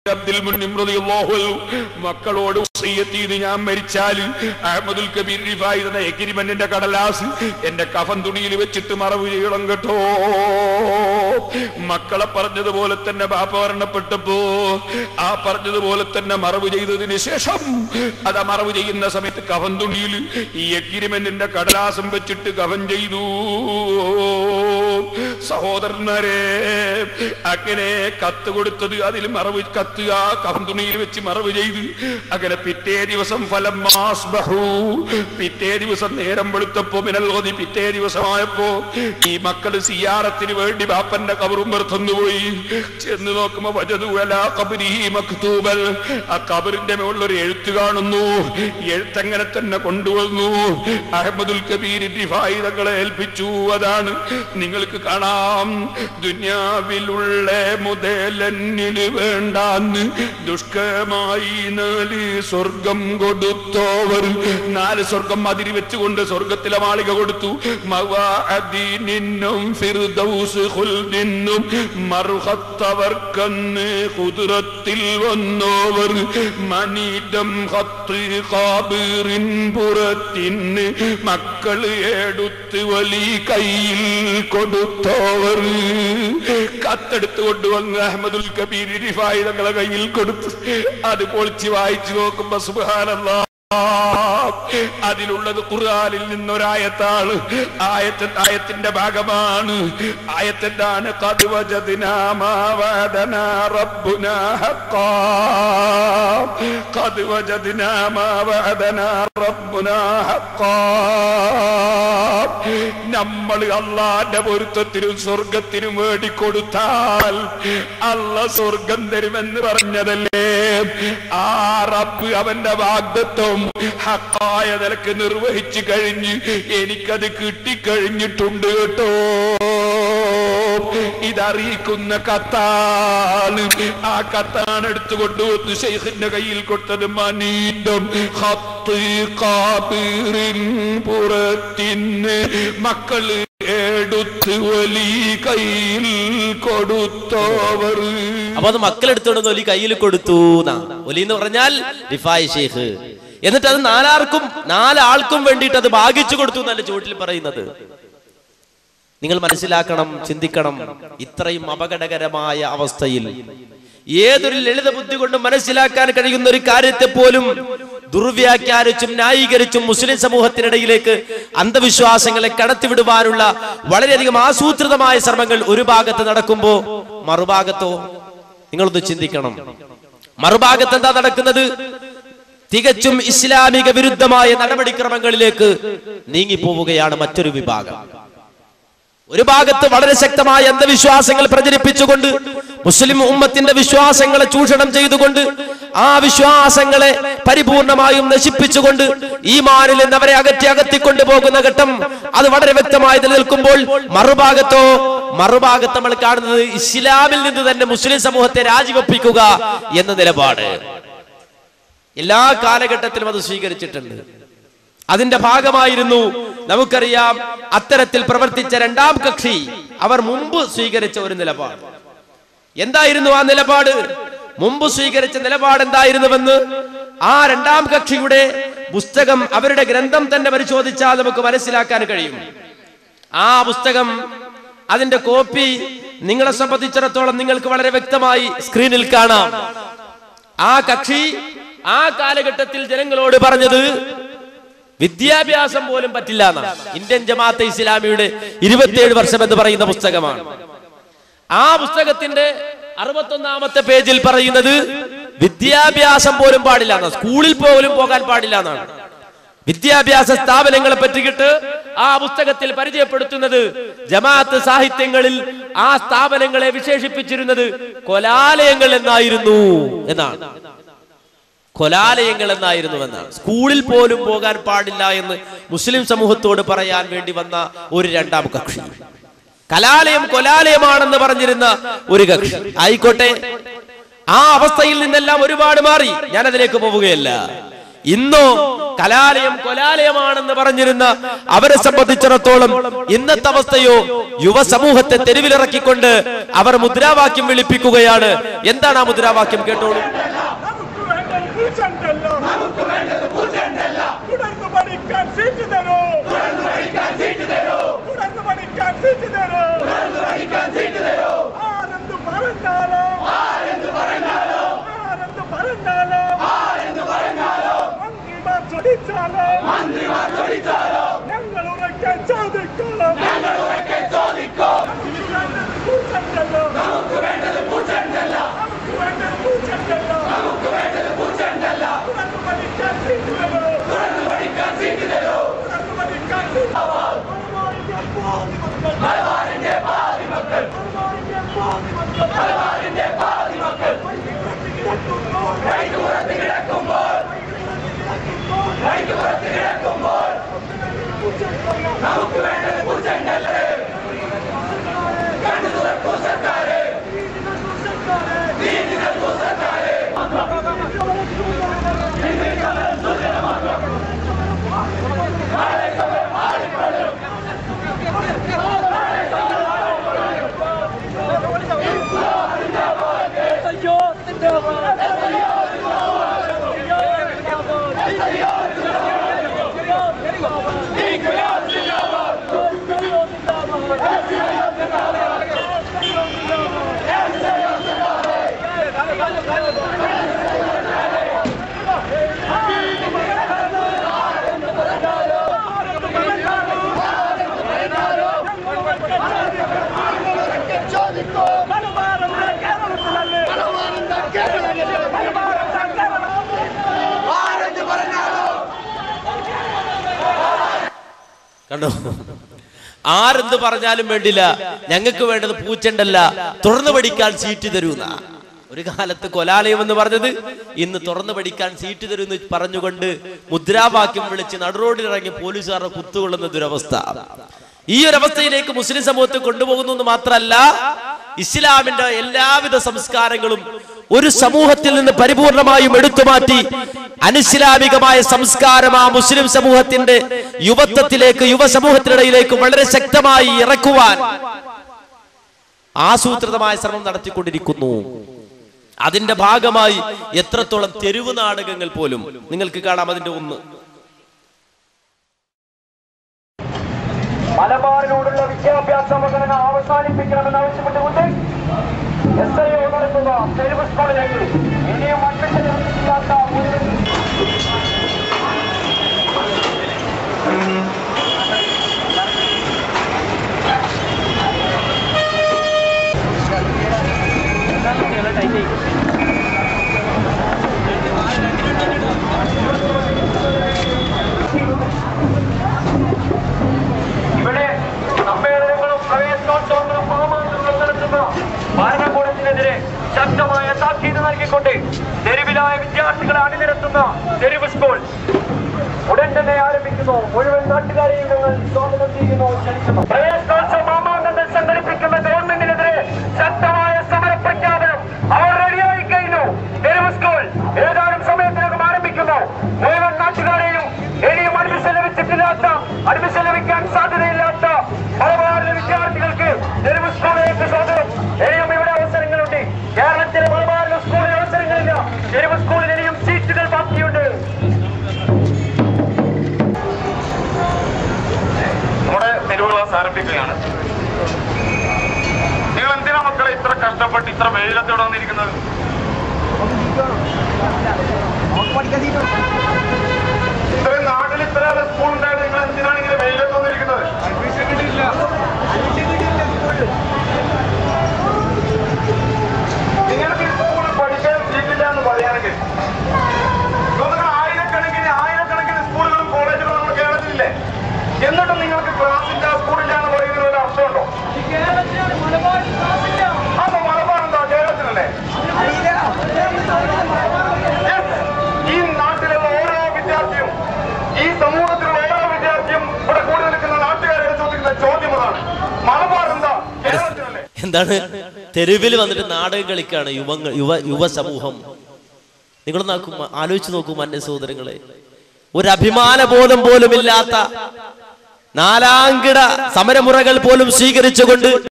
അബ്ദുൽ മുന്നിം റളിയല്ലാഹു അൻഹു മക്കളോട് വസിയ്യത്ത് ചെയ്ത് ഞാൻ മരിച്ചാൽ അഹമ്മദുൽ കബീർ റിഫായി എന്ന എഗ്രിമെന്റിന്റെ കടലാസ് എന്റെ കഫൻ തുണിയിൽ വെച്ചിട്ട് മറവ് ചെയ്യണം കേട്ടോ മക്കളെ പറഞ്ഞതുപോലെ തന്നെ ബാപ്പ മരണപ്പെട്ടപ്പോ ആ പറഞ്ഞതുപോലെ തന്നെ മറവ് ചെയ്തതിന് ശേഷം അത് മറവ് ചെയ്യുന്ന സമയത്ത് കഫൻ തുണിയിൽ ഈ എഗ്രിമെന്റിന്റെ കടലാസം വെച്ചിട്ട് കഫൻ ചെയ്തു സഹോദരന്മാരെ അങ്ങനെ കത്ത് കൊടുത്തത് അതിൽ മറവ് കത്ത് ആ കമ്പനിയിൽ വെച്ച് മറവ് ചെയ്ത് അങ്ങനെ പിറ്റേ ദിവസം ഫലം മാസ്ബഹു. പിറ്റേ ദിവസം നേരം വെളുത്തപ്പോ മിനൽലോതി പിറ്റേ ദിവസമായപ്പോ ഈ മക്കള് സിയാറത്തിന് വേണ്ടി ബാപ്പന്റെ കബറും വെറുത്തുന്നു പോയി ചെന്ന് നോക്കുമ്പോ വജതു അലാ ഖബരിഹി മക്തൂബൽ ആ കബറിന്റെ മുകളിൽ ഒരു എഴുത്ത് കാണുന്നു എഴുത്തങ്ങനെ തന്നെ കൊണ്ടുവന്നു അഹമ്മദുൽ കബീർ റിഫായി തങ്ങളെ ഏൽപ്പിച്ചു അതാണ് നിങ്ങൾക്ക് കാണാം ദുനിയാവിലുള്ള മുതലന്നിന് വേണ്ടാന്ന് ദുഷ്കരമായി നാല് സ്വർഗം കൊടുത്തോവർ നാല് സ്വർഗം അതിരി വെച്ചുകൊണ്ട് സ്വർഗത്തിലെ മാളിക കൊടുത്തു മവാഅദീനിന്നും ഫിർദൗസ് ഖുൽദിന്നും മർഹത്തവർക്കന്ന് കുതിരത്തിൽ വന്നോവർ മനീതം ഹത്ത് കാബീറിൻ പുറത്തിന് മക്കള് എടുത്ത് വലി കയ്യിൽ കൊടുത്തോവർ കത്തെടുത്ത് കൊണ്ടുവന്ന് അഹമ്മദുൽ കബീർ റിഫായി തങ്ങളെ കയ്യിൽ കൊടുത്തു അത് പൊളിച്ച് വായിച്ചു നോക്കുമ്പോ സുബാനല്ലാ അതിലുള്ളത് ഖുർആനിൽ നിന്നൊരായത്താണ് ആയത്ത് ആയത്തിന്റെ ഭാഗമാണ് ആയത്തെന്താണ് ഖദ് വജദ്നാ മാ വഅദനാ റബ്ബുനാ ഹഖാ ഖദ് വജദ്നാ മാ വഅദനാ റബ്ബുനാ ഹഖാ നമ്മൾ അള്ളാന്റെ പൊരുത്തത്തിനും സ്വർഗത്തിനും വേണ്ടി കൊടുത്താൽ അല്ല സ്വർഗം തരുമെന്ന് പറഞ്ഞതല്ലേ ആ റബ്ബ് അവന്റെ വാഗ്ദത്വം ഹക്കായ നിലക്ക് നിർവഹിച്ചു കഴിഞ്ഞ് എനിക്കത് കിട്ടിക്കഴിഞ്ഞിട്ടുണ്ട് കേട്ടോ ഇതറിയിക്കുന്ന കത്താണ് ആ കത്താണ് എടുത്തു കൊണ്ടുവന്ന് ഷെയ്ഖിന്റെ കയ്യിൽ കൊടുത്തത് മനീണ്ടം ഹത്ത് കാബീറിൻ പുറത്തിന് മക്കള് എടുത്ത് വലി കയ്യിൽ കൊടുത്തവർ അപ്പൊ അത് മക്കളെടുത്തോണ്ട് ഒലി കയ്യിൽ കൊടുത്തു എന്നാ ഒലി എന്ന് പറഞ്ഞാൽ റിഫായ് ഷെയ്ഖ് എന്നിട്ട് അത് നാലാർക്കും നാലാൾക്കും വേണ്ടിയിട്ട് അത് ഭാഗിച്ചു കൊടുത്തു എന്നല്ല ചുവട്ടിൽ പറയുന്നത് നിങ്ങൾ മനസ്സിലാക്കണം ചിന്തിക്കണം ഇത്രയും അപകടകരമായ അവസ്ഥയിൽ ഏതൊരു ലളിത ബുദ്ധി കൊണ്ട് മനസ്സിലാക്കാൻ കഴിയുന്ന ഒരു കാര്യത്തെ പോലും ദുർവ്യാഖ്യാനിച്ചും ന്യായീകരിച്ചും മുസ്ലിം സമൂഹത്തിനിടയിലേക്ക് അന്ധവിശ്വാസങ്ങളെ കടത്തിവിടുവാനുള്ള വളരെയധികം ആസൂത്രിതമായ ശ്രമങ്ങൾ ഒരു ഭാഗത്ത് നടക്കുമ്പോ മറുഭാഗത്തോ നിങ്ങളൊന്ന് ചിന്തിക്കണം മറുഭാഗത്ത് എന്താ നടക്കുന്നത് തികച്ചും ഇസ്ലാമിക വിരുദ്ധമായ നടപടിക്രമങ്ങളിലേക്ക് നീങ്ങിപ്പോവുകയാണ് മറ്റൊരു വിഭാഗം ഒരു ഭാഗത്ത് വളരെ ശക്തമായ അന്ധവിശ്വാസങ്ങൾ പ്രചരിപ്പിച്ചുകൊണ്ട് മുസ്ലിം ഉമ്മത്തിന്റെ വിശ്വാസങ്ങളെ ചൂഷണം ചെയ്തുകൊണ്ട് ആ വിശ്വാസങ്ങളെ പരിപൂർണമായും നശിപ്പിച്ചുകൊണ്ട് ഈ മാനിൽ നിന്ന് അവരെ അകറ്റി അകത്തിക്കൊണ്ടു പോകുന്ന ഘട്ടം അത് വളരെ വ്യക്തമായി നിലനിൽക്കുമ്പോൾ മറുഭാഗത്തോ മറുഭാഗത്ത് നമ്മൾ കാണുന്നത് ഇസ്ലാമിൽ നിന്ന് തന്നെ മുസ്ലിം സമൂഹത്തെ രാജിവെപ്പിക്കുക എന്ന നിലപാട് എല്ലാ കാലഘട്ടത്തിലും അത് സ്വീകരിച്ചിട്ടുണ്ട് അതിന്റെ ഭാഗമായിരുന്നു നമുക്കറിയാം അത്തരത്തിൽ പ്രവർത്തിച്ച രണ്ടാം കക്ഷി അവർ മുമ്പ് സ്വീകരിച്ച ഒരു നിലപാട് എന്തായിരുന്നു ആ നിലപാട് മുമ്പ് സ്വീകരിച്ച നിലപാട് എന്തായിരുന്നുവെന്ന് ആ രണ്ടാം കക്ഷിയുടെ പുസ്തകം അവരുടെ ഗ്രന്ഥം തന്നെ പരിശോധിച്ചാൽ നമുക്ക് മനസ്സിലാക്കാൻ കഴിയും ആ പുസ്തകം അതിന്റെ കോപ്പി നിങ്ങളെ സംബന്ധിച്ചിടത്തോളം നിങ്ങൾക്ക് വളരെ വ്യക്തമായി സ്ക്രീനിൽ കാണാം ആ കക്ഷി ആ കാലഘട്ടത്തിൽ ജനങ്ങളോട് പറഞ്ഞത് വിദ്യാഭ്യാസം പോലും പറ്റില്ല എന്നാണ് ഇന്ത്യൻ ജമാഅത്തെ ഇസ്ലാമിയുടെ ഇരുപത്തിയേഴ് വർഷം എന്ന് പറയുന്ന പുസ്തകമാണ് ആ പുസ്തകത്തിന്റെ അറുപത്തൊന്നാമത്തെ പേജിൽ പറയുന്നത് വിദ്യാഭ്യാസം പോലും പാടില്ല എന്നാണ് സ്കൂളിൽ പോലും പോകാൻ പാടില്ല എന്നാണ് വിദ്യാഭ്യാസ സ്ഥാപനങ്ങളെ പറ്റിയിട്ട് ആ പുസ്തകത്തിൽ പരിചയപ്പെടുത്തുന്നത് ജമാഅത്ത് സാഹിത്യങ്ങളിൽ ആ സ്ഥാപനങ്ങളെ വിശേഷിപ്പിച്ചിരുന്നത് കൊലാലയങ്ങൾ എന്നായിരുന്നു എന്നാണ് കൊലാലയങ്ങൾ എന്നായിരുന്നു എന്നാണ് സ്കൂളിൽ പോലും പോകാൻ പാടില്ല എന്ന് മുസ്ലിം സമൂഹത്തോട് പറയാൻ വേണ്ടി വന്ന ഒരു രണ്ടാം കക്ഷി കലാലയം കൊലാലയമാണെന്ന് പറഞ്ഞിരുന്ന ഒരു കക്ഷി ആയിക്കോട്ടെ ആ അവസ്ഥയിൽ നിന്നെല്ലാം ഒരുപാട് മാറി ഞാൻ അതിലേക്ക് പോവുകയല്ല ഇന്നോ കലാലയം കൊലാലയമാണെന്ന് പറഞ്ഞിരുന്ന അവരെ സംബന്ധിച്ചിടത്തോളം ഇന്നത്തെ അവസ്ഥയോ യുവസമൂഹത്തെ തെരുവിലിറക്കിക്കൊണ്ട് അവർ മുദ്രാവാക്യം വിളിപ്പിക്കുകയാണ് എന്താണ് ആ മുദ്രാവാക്യം കേട്ടോളൂ നമുക്ക് വേണ്ടത് പൂച്ചണ്ടല്ല തുടർന്ന് പഠിക്കാൻ സീറ്റ് തരൂ തുടർന്ന് പഠിക്കാൻ സീറ്റ് തരൂ ആരെന്ത് പറഞ്ഞാലും ആരെന്ത് പറഞ്ഞാലും മന്ത്രിമാർ ചൊടിച്ചാലും ഞങ്ങൾ ഉറക്കാൻ ചോദിക്കണം നമുക്ക് വേണ്ടത് പൂച്ചണ്ടല്ല നമുക്ക് വേണ്ടത് പൂച്ചണ്ടല്ല തുടർന്ന് പഠിക്കാൻ സീറ്റ് തരൂ തുടർന്ന് പഠിക്കാൻ സീറ്റ് തരൂ മലബാറിന്റെ പാതി മക്കൾ മലബാറിന്റെ പാതി മക്കൾ വഴിക്ക് പുറത്ത് കിടക്കുമ്പോൾ വഴിക്ക് പുറത്ത് കിടക്കുമ്പോൾ നമുക്ക് വേണ്ടത് പൂച്ചണ്ടല്ലേ കണ്ടു തുറക്കൂ സർക്കാരെ നീതി നൽകൂ സർക്കാരെ കണ്ടോ ആരെന്ത് പറഞ്ഞാലും വേണ്ടില്ല ഞങ്ങൾക്ക് വേണ്ടത് പൂച്ചണ്ടല്ല തുറന്നു പഠിക്കാൻ സീറ്റ് തരൂന്ന ഒരു കാലത്ത് കൊലാലയം എന്ന് പറഞ്ഞത് ഇന്ന് തുറന്നു പഠിക്കാൻ സീറ്റ് തരുമെന്ന് പറഞ്ഞുകൊണ്ട് മുദ്രാവാക്യം വിളിച്ച് നടുറോഡിൽ ഇറങ്ങി പോലീസുകാരെ കുത്തുകൊള്ളുന്ന ദുരവസ്ഥ ഈ ഒരു അവസ്ഥയിലേക്ക് മുസ്ലിം സമൂഹത്തെ കൊണ്ടുപോകുന്നു എന്ന് മാത്രമല്ല ഇസ്ലാമിന്റെ എല്ലാവിധ സംസ്കാരങ്ങളും ഒരു സമൂഹത്തിൽ നിന്ന് പരിപൂർണമായും എടുത്തുമാറ്റി അനിസ്ലാമികമായ സംസ്കാരം ആ മുസ്ലിം സമൂഹത്തിന്റെ യുവത്വത്തിലേക്ക് യുവസമൂഹത്തിനിടയിലേക്ക് വളരെ ശക്തമായി ഇറക്കുവാൻ ആസൂത്രിതമായ ശ്രമം നടത്തിക്കൊണ്ടിരിക്കുന്നു അതിന്റെ ഭാഗമായി എത്രത്തോളം തെരുവ് നാടകങ്ങൾ പോലും നിങ്ങൾക്ക് കാണാം അതിന്റെ ഒന്ന് മലബാറിനോടുള്ള വിദ്യാഭ്യാസ അവഗണന അവസാനിപ്പിക്കണമെന്ന് ആവശ്യപ്പെട്ടുകൊണ്ട് എസ് ഐ ഒ നടത്തുന്ന തെരുവ് സ്കൂളിലേക്ക് ഇനിയും അഡ്മിഷൻ ലഭിക്കാത്ത മുഴുവൻ ഇവിടെ സമ്മേളനങ്ങളും പ്രവേശനോത്സവങ്ങളും മാമാങ്കങ്ങളും നടത്തുന്ന ഭരണകൂടത്തിനെതിരെ ശക്തമായ താക്കീത് നൽകിക്കൊണ്ട് തെരുവിലായ വിദ്യാർത്ഥികളെ അണിനിരത്തുന്ന തെരുവ് സ്കൂൾ ഉടൻ തന്നെ ആരംഭിക്കുന്നു മുഴുവൻ നാട്ടുകാരെയും ഞങ്ങൾ സ്വാഗതം ചെയ്യുന്നു ക്ഷണിക്കുന്നു പ്രവേശനോത്സവ മാമാങ്കങ്ങൾ സംഘടിപ്പിക്കുന്ന ഗവൺമെന്റിനെതിരെ ശക്തമായ സമരപ്രഖ്യാപനം അവർ റെഡിയായി കഴിഞ്ഞു തെരുവ് സ്കൂൾ ഏതാനും സമയത്തിനകം ആരംഭിക്കുന്നു മുഴുവൻ നാട്ടുകാരെയും ഇനിയും അഡ്മിഷൻ ലഭിച്ചിട്ടില്ലാത്ത അഡ്മിഷൻ ലഭിക്കാൻ സാധ്യതയില്ലാത്ത മലബാറിലെ വിദ്യാർത്ഥികൾക്ക് തെരുവ് സ്കൂളിലേക്ക് സ്വാഗതം ഇനിയും ഇവിടെ അവസരങ്ങളുണ്ട് കേരളത്തിലെ മലബാറിലെ സ്കൂളിൽ അവസരങ്ങളില്ല തെരുവ് സ്കൂളിൽ ഇനിയും സീറ്റുകൾ ബാക്കിയുണ്ട് നമ്മുടെ തെരുവ് ക്ലാസ് ആരംഭിക്കുകയാണ് നിങ്ങൾ എന്തിനാ മക്കളെ ഇത്ര കഷ്ടപ്പെട്ട് ഇത്ര വെയിലത്തോടെ വന്നിരിക്കുന്നത് ഇത്രയും നാട്ടിൽ ഇത്രയേറെ സ്കൂൾ ഉണ്ടായിട്ട് നിങ്ങൾ എന്തിനാണ് ഇങ്ങനെ വെയിലത്ത് വന്നിരിക്കുന്നത് നിങ്ങൾക്ക് ഈ സ്കൂളിൽ പഠിക്കാൻ സീറ്റില്ല എന്ന് പറയുകയാണെങ്കിൽ നിങ്ങൾ ആയിരക്കണക്കിന് ആയിരക്കണക്കിന് സ്കൂളുകളും കോളേജുകളും നമ്മുടെ കേരളത്തിലില്ലേ എന്നിട്ടും നിങ്ങൾക്ക് ക്ലാസ് ഇല്ല സ്കൂളില്ല എന്ന് പറയുന്നതിന് വല്ല അർത്ഥമുണ്ടോ അപ്പൊ മലബാർ എന്താ കേരളത്തിലല്ലേ Yes. ഈ നാട്ടിലുള്ള ഓരോ വിദ്യാർത്ഥിയും ഈ സമൂഹത്തിലുള്ള ഓരോ വിദ്യാർത്ഥിയും ഇവിടെ കൂടി നിൽക്കുന്ന നാട്ടുകാരെ ചോദിക്കുന്ന ചോദ്യം അതാണ് മലബാർ എന്താ കേരളത്തിലല്ലേ എന്താണ് തെരുവിൽ വന്നിട്ട് നാടകം കളിക്കാണ് യുവങ്ങൾ യുവ യുവ സമൂഹം നിങ്ങളൊന്ന് ആക്കും ആലോചിച്ച് നോക്കൂ മന്യ സഹോദരങ്ങളെ ഒരു അഭിമാന ബോധം പോലുമില്ലാത്ത നാലാംകിട സമരമുറകൾ പോലും സ്വീകരിച്ചുകൊണ്ട്